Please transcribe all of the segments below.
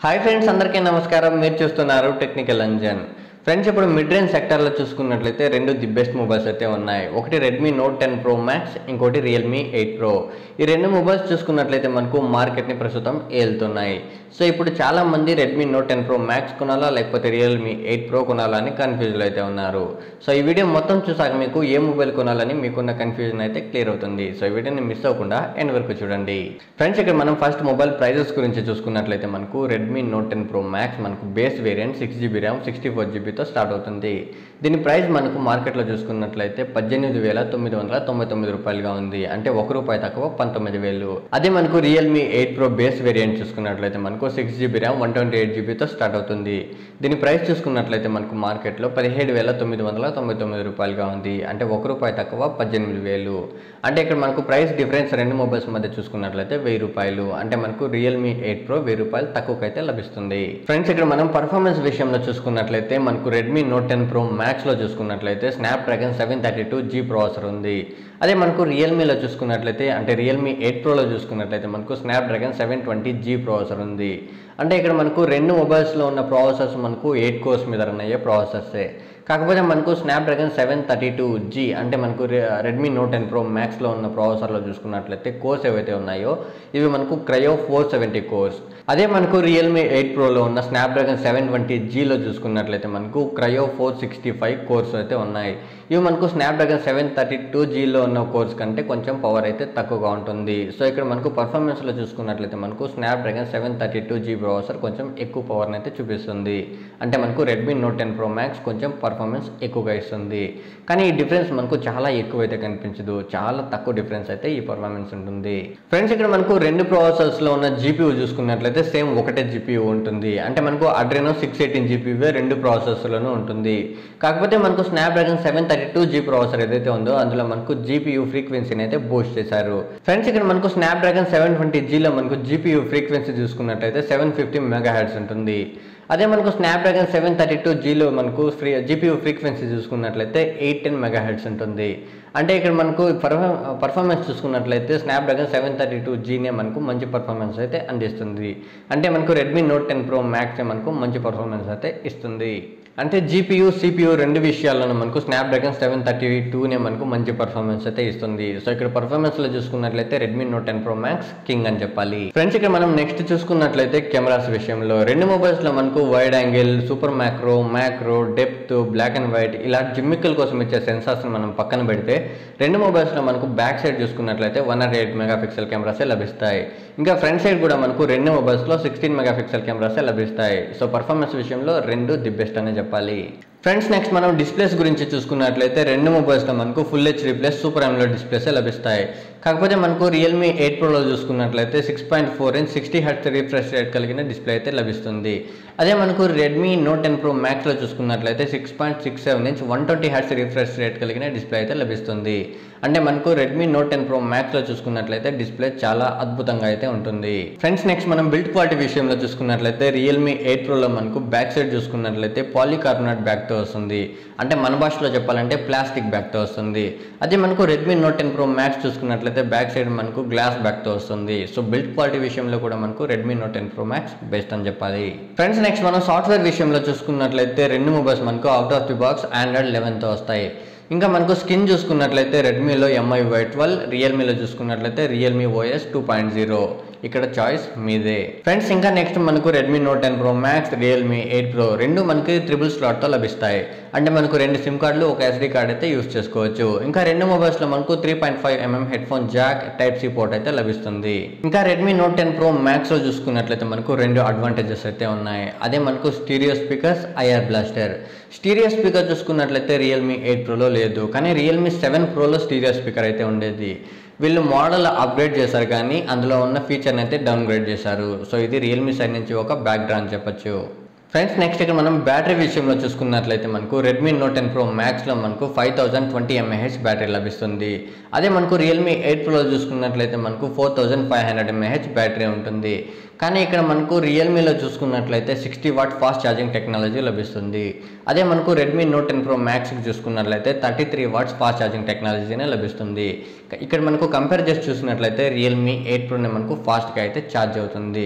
hi friends అందరికీ నమస్కారం మీరు చూస్తున్నారు టెక్నికల్ అంజన్ ఫ్రెండ్స్ ఇప్పుడు మిడ్ రేంజ్ సెక్టర్లో చూసుకున్నట్లయితే రెండు ది బెస్ట్ మొబైల్స్ అయితే ఉన్నాయి ఒకటి Redmi Note ten Pro Max ఇంకోటి రియల్మీ ఎయిట్ ప్రో ఈ రెండు మొబైల్స్ చూసుకున్నట్లయితే మనకు మార్కెట్ని ప్రస్తుతం ఏలుతున్నాయి సో ఇప్పుడు చాలా మంది Redmi Note ten Pro Max కొనాలా లేకపోతే రియల్మీ ఎయిట్ ప్రో కొనాలా అని కన్ఫ్యూజ్లో అయితే ఉన్నారు సో ఈ వీడియో మొత్తం చూసాక మీకు ఏ మొబైల్ కొనాలని మీకున్న కన్ఫ్యూజన్ అయితే క్లియర్ అవుతుంది సో ఈ వీడియోని మిస్ అవ్వకుండా ఎండ్ వరకు చూడండి ఫ్రెండ్స్ ఇక్కడ మనం ఫస్ట్ మొబైల్ ప్రైజెస్ గురించి చూసుకున్నట్లయితే మనకు Redmi Note ten Pro Max మనకు base variant six GB RAM sixty four జీబీతో స్టార్ట్ అవుతుంది దీని ప్రైస్ మనకు మార్కెట్లో చూసుకున్నట్లయితే పద్దెనిమిది వేల తొమ్మిది వందల తొంభై తొమ్మిది రూపాయలుగా ఉంది అంటే ఒక రూపాయి తక్కువ పంతొమ్మిది వేలు అదే మనకు Realme eight Pro base variant చూసుకున్నట్లయితే మనకు six GB RAM one twenty eight జీబీతో స్టార్ట్ అవుతుంది దీని ప్రైస్ చూసుకున్నట్లయితే మనకు మార్కెట్లో పదిహేడు వేల తొమ్మిది వందల తొంభై తొమ్మిది రూపాయలుగా ఉంది అంటే ఒక రూపాయి తక్కువ పద్దెనిమిది వేలు అంటే ఇక్కడ మనకు ప్రైస్ డిఫరెన్స్ రెండు మొబైల్స్ మధ్య చూసుకున్నట్లయితే వెయ్యి రూపాయలు అంటే మనకు రియల్మీ ఎయిట్ ప్రో వెయ్యి రూపాయలు తక్కువకైతే లభిస్తుంది ఫ్రెండ్స్ ఇక్కడ మనం పర్ఫార్మెన్స్ విషయంలో చూసుకున్నట్లయితే మనకు రెడ్మీ నోట్ టెన్ ప్రో మ్యాక్స్లో చూసుకున్నట్లయితే Snapdragon seven thirty two G processor ఉంది అదే మనకు రియల్మీలో చూసుకున్నట్లయితే అంటే రియల్మీ ఎయిట్ ప్రోలో చూసుకున్నట్లయితే మనకు Snapdragon seven twenty G processor ఉంది అంటే ఇక్కడ మనకు రెండు మొబైల్స్లో ఉన్న ప్రాసెసర్స్ మనకు ఎయిట్ కోర్స్ మీద రన్ అయ్యే ప్రాసెసర్సే కాకపోతే మనకు Snapdragon seven thirty two G అంటే మనకు రెడ్మీ నోట్ టెన్ ప్రో మ్యాక్స్లో ఉన్న ప్రాసెసర్లో చూసుకున్నట్లయితే కోర్స్ ఏవైతే ఉన్నాయో ఇవి మనకు క్రయో ఫోర్ సెవెంటీ కోర్స్ అదే మనకు రియల్మీ ఎయిట్ ప్రోలో ఉన్న స్నాప్డ్రాగన్ సెవెన్ ట్వంటీ జీలో చూసుకున్నట్లయితే మనకు Kryo four sixty five cores అయితే ఉన్నాయి ఇవి మనకు స్నాప్డ్రాగన్ సెవెన్ థర్టీ టూ జీలో ఉన్న కోర్స్ కంటే కొంచెం పవర్ అయితే తక్కువగా ఉంటుంది సో ఇక్కడ మనకు పర్ఫార్మెన్స్లో చూసుకున్నట్లయితే మనకు Snapdragon seven thirty two G processor కొంచెం ఎక్కువ పవర్ని అయితే చూపిస్తుంది అంటే మనకు Redmi Note ten Pro Max కొంచెం పర్ఫార్మెన్స్ ఎక్కువగా ఇస్తుంది కానీ ఈ డిఫరెన్స్ మనకు చాలా ఎక్కువ అయితే కనిపించదు చాలా తక్కువ డిఫరెన్స్ అయితే ఈ పర్ఫార్మెన్స్ ఉంటుంది ఫ్రెండ్స్ ఇక్కడ మనకు రెండు ప్రాసెసర్స్లో ఉన్న జీపీయూ చూసుకున్నట్లయితే సేమ్ ఒకటే జీపీయూ ఉంటుంది అంటే మనకు అడ్రెనో సిక్స్ ఎయిటీన్ జీపీవే రెండు ప్రాసెసర్లోనూ ఉంటుంది కాకపోతే మనకు Snapdragon seven thirty two G processor ఏదైతే ఉందో అందులో మనకు జీపీయూ ఫ్రీక్వెన్సీని అయితే బూస్ట్ చేశారు ఫ్రెండ్స్ ఇక్కడ మనకు స్నాప్డ్రాగన్ సెవెన్ ట్వంటీ జీలో మనకు జీపీయూ ఫ్రీక్వెన్సీ చూసుకున్నట్లయితే సెవెన్ ఫిఫ్టీ మెగా హెడ్స్ ఉంటుంది అదే మనకు స్నాప్డ్రాగన్ సెవెన్ థర్టీ టూ జీలో మనకు ఫ్రీ జీపీయూ ఫ్రీక్వెన్సీ చూసుకున్నట్లయితే ఎయిట్ టెన్ మెగా హెడ్స్ ఉంటుంది అంటే ఇక్కడ మనకు పర్ఫార్మెన్స్ చూసుకున్నట్లయితే స్నాప్డ్రాగన్ సెవెన్ థర్టీ టూ జీనే మనకు మంచి పర్ఫార్మెన్స్ అయితే అందిస్తుంది అంటే మనకు Redmi Note ten Pro Max మనకు మంచి పర్ఫార్మెన్స్ అయితే ఇస్తుంది అంటే జీపీయూ సిపియూ రెండు విషయాల్లోనూ మనకు స్నాప్డ్రాగన్ సెవెన్ థర్టీ టూనే మనకు మంచి పర్ఫార్మెన్స్ అయితే ఇస్తుంది సో ఇక్కడ పర్ఫార్మెన్స్లో చూసుకున్నట్లయితే Redmi Note ten Pro Max king అని చెప్పాలి ఫ్రెండ్స్ ఇక్కడ మనం నెక్స్ట్ చూసుకున్నట్లయితే కెమెరాస్ విషయంలో రెండు మొబైల్స్లో మనకు wide angle super macro macro depth black and white ఇలా జిమ్మికల్ కోసం ఇచ్చే సెన్సార్స్ని మనం పక్కన పెడితే రెండు మొబైల్స్లో మనకు బ్యాక్ సైడ్ చూసుకున్నట్లయితే one nought eight megapixel కెమెరాసే లభిస్తాయి ఇంకా ఫ్రంట్ సైడ్ కూడా మనకు రెండు మొబైల్స్లో సిక్స్టీన్ మెగా పిక్సెల్ కెమెరాసే లభిస్తాయి సో పర్ఫార్మెన్స్ విషయంలో రెండు ది బెస్ట్ అనే చెప్పాలి ఫ్రెండ్స్ నెక్స్ట్ మనం డిస్ప్లేస్ గురించి చూసుకున్నట్లయితే రెండు మొబైల్స్లో మనకు ఫుల్ హెచ్డీ ప్లస్ సూపర్ అమ్లో డిస్ప్లేసే లభిస్తాయి కాకపోతే మనకు రియల్మీ ఎయిట్ ప్రోలో చూసుకున్నట్లయితే six point four inch sixty hertz refresh rate కలిగిన డిస్ప్లే అయితే లభిస్తుంది అదే మనకు రెడ్మీ నోట్ టెన్ ప్రో మ్యాక్స్లో చూసుకున్నట్లయితే six point six seven inch one twenty hertz refresh rate కలిగిన డిస్ప్లే అయితే లభిస్తుంది అంటే మనకు రెడ్మీ నోట్ టెన్ ప్రో మ్యాక్స్లో చూసుకున్నట్లయితే డిస్ప్లే చాలా అద్భుతంగా అయితే ఉంటుంది ఫ్రెండ్స్ నెక్స్ట్ మనం బిల్డ్ క్వాలిటీ విషయంలో చూసుకున్నట్లయితే రియల్మీ ఎయిట్ ప్రోలో మనకు బ్యాక్ సైడ్ చూసుకున్నట్లయితే పాలికార్బోనేట్ బ్యాక్తో వస్తుంది అంటే మన భాషలో చెప్పాలంటే ప్లాస్టిక్ బ్యాక్తో వస్తుంది అదే మనకు Redmi Note ten Pro Max చూసుకున్నట్లయితే బ్యాక్ సైడ్ మనకు గ్లాస్ బ్యాక్తో వస్తుంది సో బిల్డ్ క్వాలిటీ విషయంలో కూడా మనకు Redmi Note ten Pro Max best అని చెప్పాలి ఫ్రెండ్స్ నెక్స్ట్ మనం సాఫ్ట్వేర్ విషయంలో చూసుకున్నట్లయితే రెండు మొబైల్స్ మనకు out of the box Android లెవెన్తో వస్తాయి ఇంకా మనకు స్కిన్ చూసుకున్నట్లయితే రెడ్మీలో ఎంఐ వై ట్వెల్వ్ రియల్మీలో చూసుకున్నట్లయితే Realme OS two point zero ఇక్కడ చాయిస్ మీదే ఫ్రెండ్స్ ఇంకా నెక్స్ట్ మనకు Redmi Note ten Pro Max Realme eight Pro రెండు మనకి త్రిబుల్ స్లాట్తో లభిస్తాయి అంటే మనకు రెండు సిమ్ కార్డులు ఒక ఎస్డీ కార్డ్ అయితే యూస్ చేసుకోవచ్చు ఇంకా రెండు మొబైల్స్లో మనకు three point five mm headphone jack type C port అయితే లభిస్తుంది ఇంకా రెడ్మీ నోట్ టెన్ ప్రో మ్యాక్స్లో చూసుకున్నట్లయితే మనకు రెండు అడ్వాంటేజెస్ అయితే ఉన్నాయి అదే మనకు stereo speakers IR blaster stereo speaker చూసుకున్నట్లయితే రియల్మీ ఎయిట్ ప్రోలో లేదు కానీ రియల్మీ సెవెన్ ప్రోలో స్టీరియో స్పీకర్ అయితే ఉండేది వీళ్ళు మోడల్ అప్గ్రేడ్ చేశారు కానీ అందులో ఉన్న ఫీచర్ని అయితే డౌన్గ్రేడ్ చేశారు సో ఇది రియల్మీ సైడ్ నుంచి ఒక బ్యాక్ డ్రా అని చెప్పొచ్చు ఫ్రెండ్స్ నెక్స్ట్ ఇక్కడ మనం బ్యాటరీ విషయంలో చూసుకున్నట్లయితే మనకు రెడ్మీ నోట్ టెన్ ప్రో మ్యాక్స్లో మనకు five thousand twenty mAh battery లభిస్తుంది అదే మనకు రియల్మీ ఎయిట్ ప్రోలో చూసుకున్నట్లయితే మనకు four thousand five hundred mAh battery ఉంటుంది కానీ ఇక్కడ మనకు రియల్మీలో చూసుకున్నట్లయితే sixty watt fast charging technology లభిస్తుంది అదే మనకు రెడ్మీ నోట్ టెన్ ప్రో మ్యాక్స్కి చూసుకున్నట్లయితే thirty three watts fast charging టెక్నాలజీనే లభిస్తుంది ఇక్కడ మనకు కంపేర్ చేసి చూసినట్లయితే రియల్మీ ఎయిట్ ప్రోనే మనకు ఫాస్ట్గా అయితే ఛార్జ్ అవుతుంది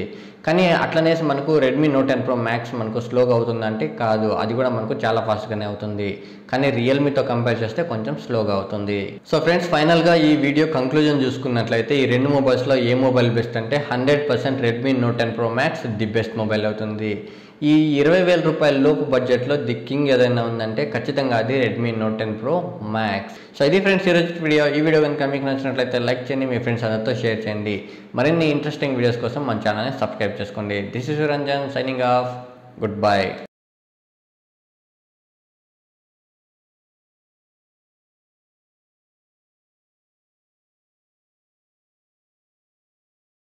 కానీ అట్లనేసి మనకు Redmi Note ten Pro Max మనకు స్లోగా అవుతుందంటే కాదు అది కూడా మనకు చాలా ఫాస్ట్గానే అవుతుంది కానీ రియల్మీతో కంపేర్ చేస్తే కొంచెం స్లోగా అవుతుంది సో ఫ్రెండ్స్ ఫైనల్గా ఈ వీడియో కంక్లూజన్ చూసుకున్నట్లయితే ఈ రెండు మొబైల్స్లో ఏ మొబైల్ బెస్ట్ అంటే hundred percent Redmi Note ten Pro Max the best mobile అవుతుంది ఈ ఇరవై వేల రూపాయల లోపు బడ్జెట్లో ది కింగ్ ఏదైనా ఉందంటే ఖచ్చితంగా అది Redmi Note ten Pro Max so ఇది ఫ్రెండ్స్ ఈరోజు వీడియో ఈ వీడియో కనుక మీకు నచ్చినట్లయితే లైక్ చేయండి మీ ఫ్రెండ్స్ అందరితో షేర్ చేయండి మరిన్ని ఇంట్రెస్టింగ్ వీడియోస్ కోసం మన ఛానల్ని సబ్స్క్రైబ్ చేసుకోండి this is Ranjan signing off good bye